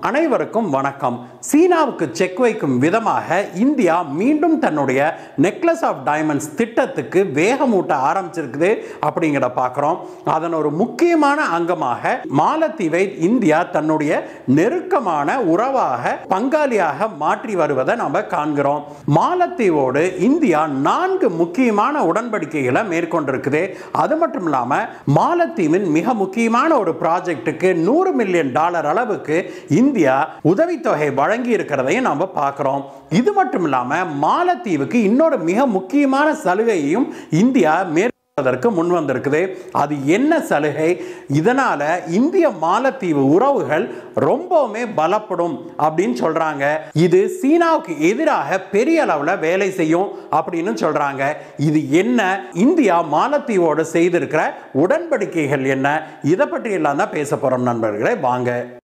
அனைவருக்கும் வணக்கம் சீனாவுக்கு செக் வைக்கும் விதமாக இந்தியா மீண்டும் தன்னுடைய நெக்லஸ் ஆஃப் டைமண்ட்ஸ் திட்டத்துக்கு வேகமூட்ட ஆரம்பிச்சிருக்குது அப்படிங்கிறத பார்க்குறோம் அதன் ஒரு முக்கியமான அங்கமாக மாலத்தீவை இந்தியா தன்னுடைய நெருக்கமான உறவாக பங்காளியாக மாற்றி வருவதை நம்ம காண்கிறோம் மாலத்தீவோடு இந்தியா நான்கு முக்கியமான உடன்படிக்கைகளை மேற்கொண்டிருக்குது அது மட்டும் இல்லாமல் மாலத்தீவின் மிக முக்கியமான ஒரு ப்ராஜெக்ட்டுக்கு நூறு மில்லியன் டாலர் அளவுக்கு இந்தியா உதவித்தொகை வழங்கி இருக்கிறதையும் நம்ம பார்க்குறோம் இது மட்டும் இல்லாமல் மாலத்தீவுக்கு இன்னொரு மிக முக்கியமான சலுகையையும் இந்தியா மேற்கொள்வதற்கு முன் வந்திருக்குது அது என்ன சலுகை இதனால இந்திய மாலத்தீவு உறவுகள் ரொம்பவுமே பலப்படும் அப்படின்னு சொல்றாங்க இது சீனாவுக்கு எதிராக பெரிய அளவில் வேலை செய்யும் அப்படின்னு சொல்றாங்க இது என்ன இந்தியா மாலத்தீவோடு செய்திருக்கிற உடன்படிக்கைகள் என்ன இதை பற்றி எல்லாம் தான் பேச போறோம் நண்பர்களே வாங்க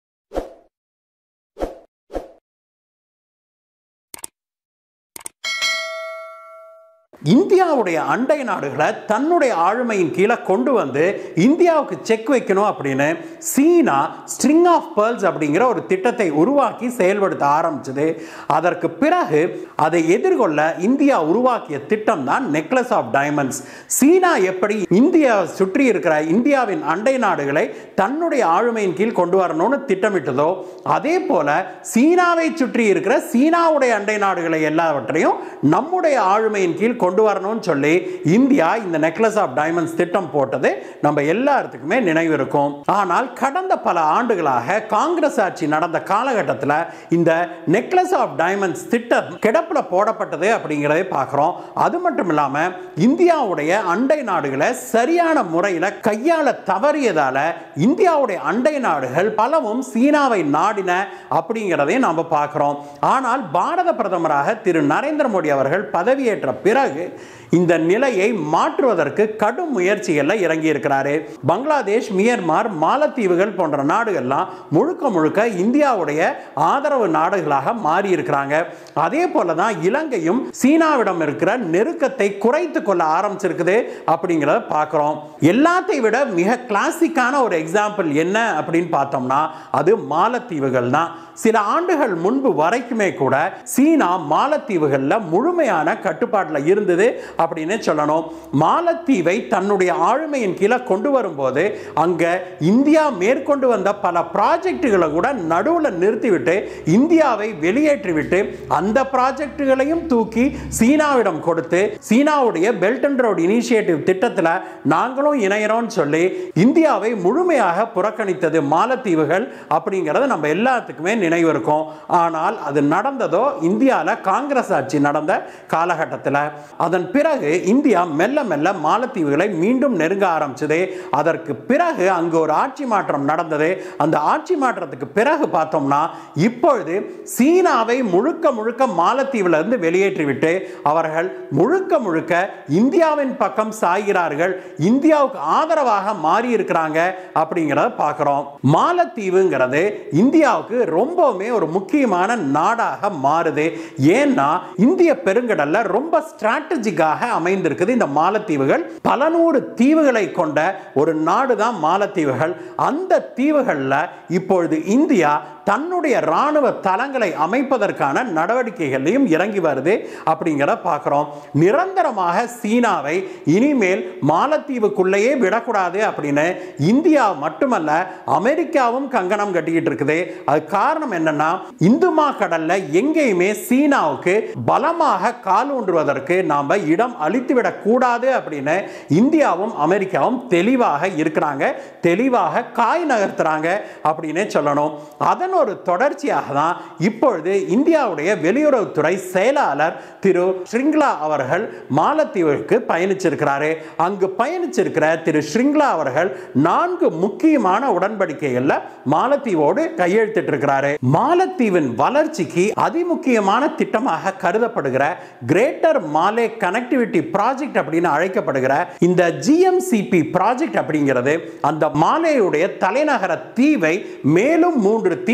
இந்தியாவுடைய அண்டை நாடுகளை தன்னுடைய ஆளுமையின் கீழே கொண்டு வந்து இந்தியாவுக்கு செக் வைக்கணும் அப்படின்னு சீனா ஸ்ட்ரிங் ஆஃப் பேர்ல்ஸ் அப்படிங்கிற ஒரு திட்டத்தை உருவாக்கி செயல்படுத்த ஆரம்பிச்சது அதற்கு பிறகு அதை எதிர்கொள்ள இந்தியா உருவாக்கிய திட்டம் தான் நெக்லஸ் ஆஃப் டைமண்ட்ஸ் சீனா எப்படி இந்தியா சுற்றி இருக்கிற இந்தியாவின் அண்டை நாடுகளை தன்னுடைய ஆளுமையின் கீழ் கொண்டு வரணும்னு திட்டமிட்டதோ அதே போல சீனாவை சுற்றி இருக்கிற சீனாவுடைய அண்டை நாடுகளை எல்லாவற்றையும் நம்முடைய ஆளுமையின் கீழ் கொண்டு வரணும்னு சொல்லி இந்தியா இந்த நெக்லஸ் ஆஃப் டைமண்ட்ஸ் திட்டம் போட்டது நம்ம எல்லாத்துக்குமே நினைவு இருக்கும் ஆனால் கடந்த பல ஆண்டுகளாக காங்கிரஸ் ஆட்சி நடந்த காலகட்டத்தில் இந்த நெக்லஸ் ஆஃப் டைமண்ட்ஸ் திட்டம் கிடப்பில் போடப்பட்டது அப்படிங்கிறதை பார்க்குறோம் அது மட்டும் இல்லாமல் இந்தியாவுடைய அண்டை நாடுகளை சரியான முறையில் கையாள தவறியதால இந்தியாவுடைய அண்டை நாடுகள் பலவும் சீனாவை நாடின அப்படிங்கிறதையும் நாம் பார்க்குறோம் ஆனால் பாரத பிரதமராக திரு நரேந்திர மோடி அவர்கள் பதவியேற்ற பிறகு இந்த நிலையை மாற்றுவதற்கு கடும் முயற்சிகளில் இறங்கி இருக்கிறாரு பங்களாதேஷ் மியன்மார் மாலத்தீவுகள் போன்ற நாடுகள்லாம் முழுக்க முழுக்க இந்தியாவுடைய ஆதரவு நாடுகளாக மாறி இருக்கிறாங்க அதே போல தான் இலங்கையும் சீனாவிடம் இருக்கிற நெருக்கத்தை குறைத்து கொள்ள ஆரம்பிச்சிருக்குது அப்படிங்கிறத பார்க்குறோம் எல்லாத்தை விட மிக கிளாசிக்கான ஒரு எக்ஸாம்பிள் என்ன அப்படின்னு பார்த்தோம்னா அது மாலத்தீவுகள் தான் சில ஆண்டுகள் முன்பு வரைக்குமே கூட சீனா மாலத்தீவுகளில் முழுமையான கட்டுப்பாட்டில் இருந்தது அப்படின்னு சொல்லணும் மாலத்தீவை தன்னுடைய ஆளுமையின் கீழே கொண்டு வரும்போது அங்கே இந்தியா மேற்கொண்டு வந்த பல ப்ராஜெக்டுகளை கூட நடுவில் நிறுத்திவிட்டு இந்தியாவை வெளியேற்றிவிட்டு அந்த ப்ராஜெக்டுகளையும் தூக்கி சீனாவிடம் கொடுத்து சீனாவுடைய பெல்ட் அண்ட் ரோடு இனிஷியேட்டிவ் திட்டத்தில் நாங்களும் இணையிறோம்னு சொல்லி இந்தியாவை முழுமையாக புறக்கணித்தது மாலத்தீவுகள் அப்படிங்கிறது நம்ம எல்லாத்துக்குமே நினைவு இருக்கும் ஆனால் அது நடந்ததோ இந்தியாவில் காங்கிரஸ் ஆட்சி நடந்த காலகட்டத்தில் அதன் பிறகு இந்தியா மெல்ல மெல்ல மாலத்தீவுகளை மீண்டும் நெருங்க ஆரம்பிச்சது அதற்கு பிறகு அங்கு ஒரு ஆட்சி மாற்றம் நடந்தது அந்த ஆட்சி மாற்றத்துக்கு பிறகு பார்த்தோம்னா இப்பொழுது சீனாவை முழுக்க முழுக்க மாலத்தீவில் இருந்து வெளியேற்றிவிட்டு அவர்கள் முழுக்க முழுக்க இந்தியாவின் பக்கம் சாய்கிறார்கள் இந்தியாவுக்கு ஆதரவாக மாறி இருக்கிறாங்க அப்படிங்கிறத பார்க்குறோம் மாலத்தீவுங்கிறது இந்தியாவுக்கு ரொம்பவுமே ஒரு முக்கியமான நாடாக மாறுது ஏன்னா இந்திய பெருங்கடல்ல ரொம்ப ஸ்ட்ராட்டஜிக்காக அமைந்திருக்குது இந்த மாலத்தீவுகள் பல நூறு தீவுகளை கொண்ட ஒரு நாடு தான் மாலத்தீவுகள் அந்த தீவுகளில் இப்பொழுது இந்தியா தன்னுடைய ராணுவ தளங்களை அமைப்பதற்கான நடவடிக்கைகளையும் இறங்கி வருது அப்படிங்கிறத பார்க்குறோம் நிரந்தரமாக சீனாவை இனிமேல் மாலத்தீவுக்குள்ளேயே விடக்கூடாது அப்படின்னு இந்தியா மட்டுமல்ல அமெரிக்காவும் கங்கணம் கட்டிக்கிட்டு இருக்குது அது காரணம் என்னன்னா இந்துமா கடல்ல எங்கேயுமே சீனாவுக்கு பலமாக கால் ஊன்றுவதற்கு நாம இடம் அளித்துவிடக் கூடாது அப்படின்னு இந்தியாவும் அமெரிக்காவும் தெளிவாக இருக்கிறாங்க தெளிவாக காய் நகர்த்துறாங்க அப்படின்னு சொல்லணும் அதன் ஒரு தொடர்ச்சியாக தான் இப்பொழுது இந்தியாவுடைய வெளியுறவுத்துறை செயலாளர் திரு ஸ்ரிங்லா அவர்கள் மாலத்தீவுக்கு பயணிச்சிருக்கிறாரு அங்கு பயணிச்சிருக்கிற திரு ஸ்ரிங்லா அவர்கள் நான்கு முக்கியமான உடன்படிக்கைகள்ல மாலத்தீவோடு கையெழுத்திட்டு இருக்கிறாரு மாலத்தீவின் வளர்ச்சிக்கு அதிமுக்கியமான திட்டமாக கருதப்படுகிற கிரேட்டர் மாலே கனெக்டிவிட்டி ப்ராஜெக்ட் அப்படின்னு அழைக்கப்படுகிற இந்த ஜிஎம்சிபி ப்ராஜெக்ட் அப்படிங்கிறது அந்த மாலேயுடைய தலைநகர தீவை மேலும் மூன்று தீவு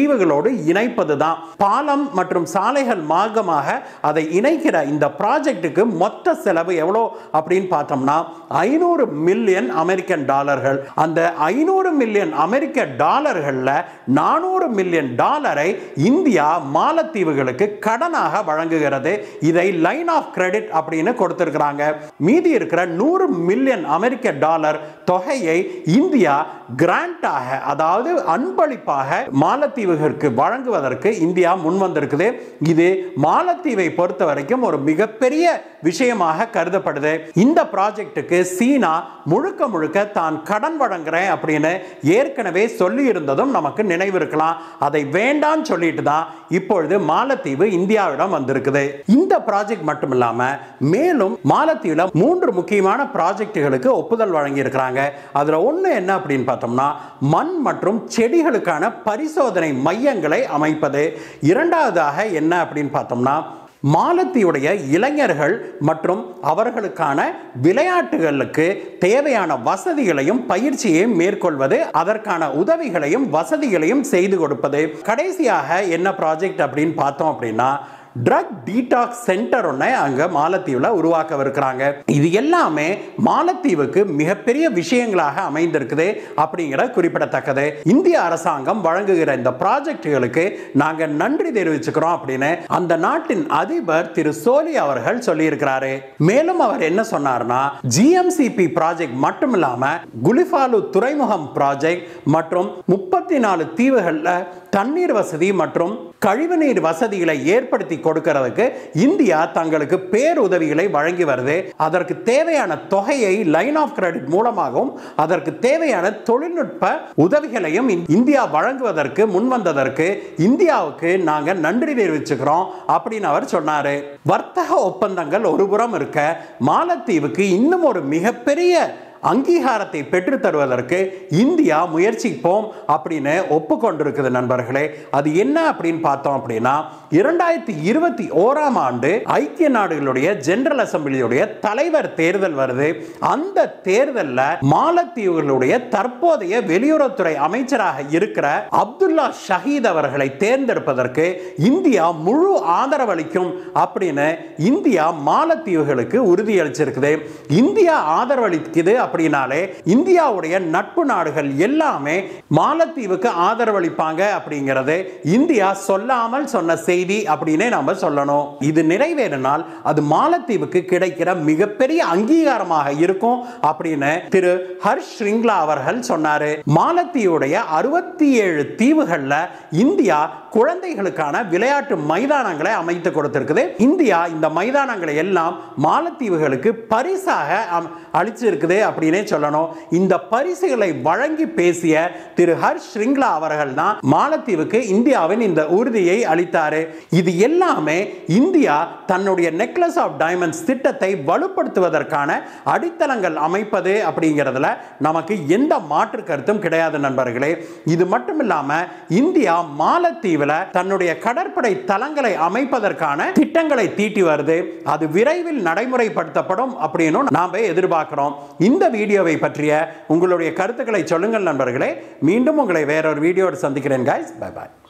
தீவுகளோடு இணைப்பது தான் பாலம் மற்றும் சாலைகள் மார்க்கமாக அதை இணைக்கிற இந்த ப்ராஜெக்ட்டுக்கு மொத்த செலவு எவ்வளோ அப்படின்னு பார்த்தோம்னா ஐநூறு மில்லியன் அமெரிக்கன் டாலர்கள் அந்த ஐநூறு மில்லியன் அமெரிக்க டாலர்களில் நானூறு மில்லியன் டாலரை இந்தியா மாலத்தீவுகளுக்கு கடனாக வழங்குகிறது இதை லைன் ஆஃப் கிரெடிட் அப்படின்னு கொடுத்திருக்கிறாங்க மீதி இருக்கிற நூறு மில்லியன் அமெரிக்க டாலர் தொகையை இந்தியா கிராண்டாக அதாவது அன்பளிப்பாக மாலத்தீவுகளுக்கு வழங்குவதற்கு இந்தியா முன் வந்திருக்குது இது மாலத்தீவை பொறுத்த வரைக்கும் ஒரு மிகப்பெரிய விஷயமாக கருதப்படுது இந்த ப்ராஜெக்ட்டுக்கு சீனா முழுக்க முழுக்க தான் கடன் வழங்குறேன் அப்படின்னு ஏற்கனவே சொல்லி இருந்ததும் நமக்கு நினைவு இருக்கலாம் அதை வேண்டாம் சொல்லிட்டு தான் இப்பொழுது மாலத்தீவு இந்தியாவிடம் வந்திருக்குது இந்த ப்ராஜெக்ட் மட்டும் இல்லாம மேலும் மாலத்தீவுல மூன்று முக்கியமான ப்ராஜெக்டுகளுக்கு ஒப்புதல் வழங்கி இருக்கிறாங்க அதுல ஒண்ணு என்ன அப்படின்னு பார்த்தோம்னா மண் மற்றும் செடிகளுக்கான பரிசோதனை மையங்களை அமைப்பது இரண்டாவதாக என்ன அப்படின்னு பார்த்தோம்னா மாலத்தீவுடைய இளைஞர்கள் மற்றும் அவர்களுக்கான விளையாட்டுகளுக்கு தேவையான வசதிகளையும் பயிற்சியையும் மேற்கொள்வது அதற்கான உதவிகளையும் வசதிகளையும் செய்து கொடுப்பது கடைசியாக என்ன ப்ராஜெக்ட் அப்படின்னு பார்த்தோம் அப்படின்னா ட்ரக் டீடாக்ஸ் சென்டர் ஒன்று அங்கே மாலத்தீவில் உருவாக்கவிருக்கிறாங்க இது எல்லாமே மாலத்தீவுக்கு மிகப்பெரிய விஷயங்களாக அமைந்திருக்குது அப்படிங்கிற குறிப்பிடத்தக்கது இந்திய அரசாங்கம் வழங்குகிற இந்த ப்ராஜெக்டுகளுக்கு நாங்கள் நன்றி தெரிவிச்சுக்கிறோம் அப்படின்னு அந்த நாட்டின் அதிபர் திரு சோலி அவர்கள் சொல்லியிருக்கிறாரு மேலும் அவர் என்ன சொன்னார்னா ஜிஎம்சிபி ப்ராஜெக்ட் மட்டும் இல்லாம குலிஃபாலு துறைமுகம் ப்ராஜெக்ட் மற்றும் முப்பத்தி நாலு தீவுகளில் தண்ணீர் வசதி மற்றும் கழிவுநீர் வசதிகளை ஏற்படுத்தி கொடுக்கிறதுக்கு இந்தியா தங்களுக்கு பேருதவிகளை வழங்கி வருது அதற்கு தேவையான தொகையை லைன் ஆஃப் கிரெடிட் மூலமாகவும் அதற்கு தேவையான தொழில்நுட்ப உதவிகளையும் இந்தியா வழங்குவதற்கு முன்வந்ததற்கு இந்தியாவுக்கு நாங்கள் நன்றி தெரிவிச்சுக்கிறோம் அப்படின்னு அவர் சொன்னாரு வர்த்தக ஒப்பந்தங்கள் ஒருபுறம் இருக்க மாலத்தீவுக்கு இன்னும் ஒரு மிகப்பெரிய அங்கீகாரத்தை பெற்று தருவதற்கு இந்தியா முயற்சிப்போம் அப்படின்னு ஒப்புக்கொண்டிருக்குது நண்பர்களே அது என்ன அப்படின்னு பார்த்தோம் அப்படின்னா இரண்டாயிரத்தி இருபத்தி ஓராம் ஆண்டு ஐக்கிய நாடுகளுடைய ஜெனரல் அசம்பிளியுடைய தலைவர் தேர்தல் வருது அந்த தேர்தலில் மாலத்தீவுகளுடைய தற்போதைய வெளியுறவுத்துறை அமைச்சராக இருக்கிற அப்துல்லா ஷஹீத் அவர்களை தேர்ந்தெடுப்பதற்கு இந்தியா முழு ஆதரவளிக்கும் அப்படின்னு இந்தியா மாலத்தீவுகளுக்கு உறுதியளிச்சிருக்குது இந்தியா ஆதரவளிக்குது அப்படின்னாலே இந்தியாவுடைய நட்பு நாடுகள் எல்லாமே மாலத்தீவுக்கு ஆதரவளிப்பாங்க அப்படிங்கிறது இந்தியா சொல்லாமல் சொன்ன செய்தி அப்படின்னே நாம சொல்லணும் இது நிறைவேறினால் அது மாலத்தீவுக்கு கிடைக்கிற மிகப்பெரிய அங்கீகாரமாக இருக்கும் அப்படின்னு திரு ஹர்ஷ் ஸ்ரிங்லா அவர்கள் சொன்னாரு மாலத்தீவுடைய அறுபத்தி ஏழு தீவுகள்ல இந்தியா குழந்தைகளுக்கான விளையாட்டு மைதானங்களை அமைத்து கொடுத்திருக்குது இந்தியா இந்த மைதானங்களை எல்லாம் மாலத்தீவுகளுக்கு பரிசாக அம்- அளிச்சிருக்குது அப்படின்னே சொல்லணும் இந்த பரிசுகளை வழங்கி பேசிய திரு ஹர்ஷ் ஸ்ரிங்லா அவர்கள் தான் மாலத்தீவுக்கு இந்தியாவின் இந்த உறுதியை அளித்தாரு இது எல்லாமே இந்தியா தன்னுடைய நெக்லஸ் ஆஃப் டைமண்ட்ஸ் திட்டத்தை வலுப்படுத்துவதற்கான அடித்தளங்கள் அமைப்பது அப்படிங்கிறதுல நமக்கு எந்த மாற்று கருத்தும் கிடையாது நண்பர்களே இது மட்டும் இல்லாம இந்தியா மாலத்தீவில் தன்னுடைய கடற்படை தளங்களை அமைப்பதற்கான திட்டங்களை தீட்டி வருது அது விரைவில் நடைமுறைப்படுத்தப்படும் அப்படின்னு நாம எதிர்பார்க்கிறோம் இந்த வீடியோவை பற்றிய உங்களுடைய கருத்துக்களை சொல்லுங்கள் நண்பர்களே மீண்டும் உங்களை வேறொரு வீடியோடு சந்திக்கிறேன் guys பை பாய்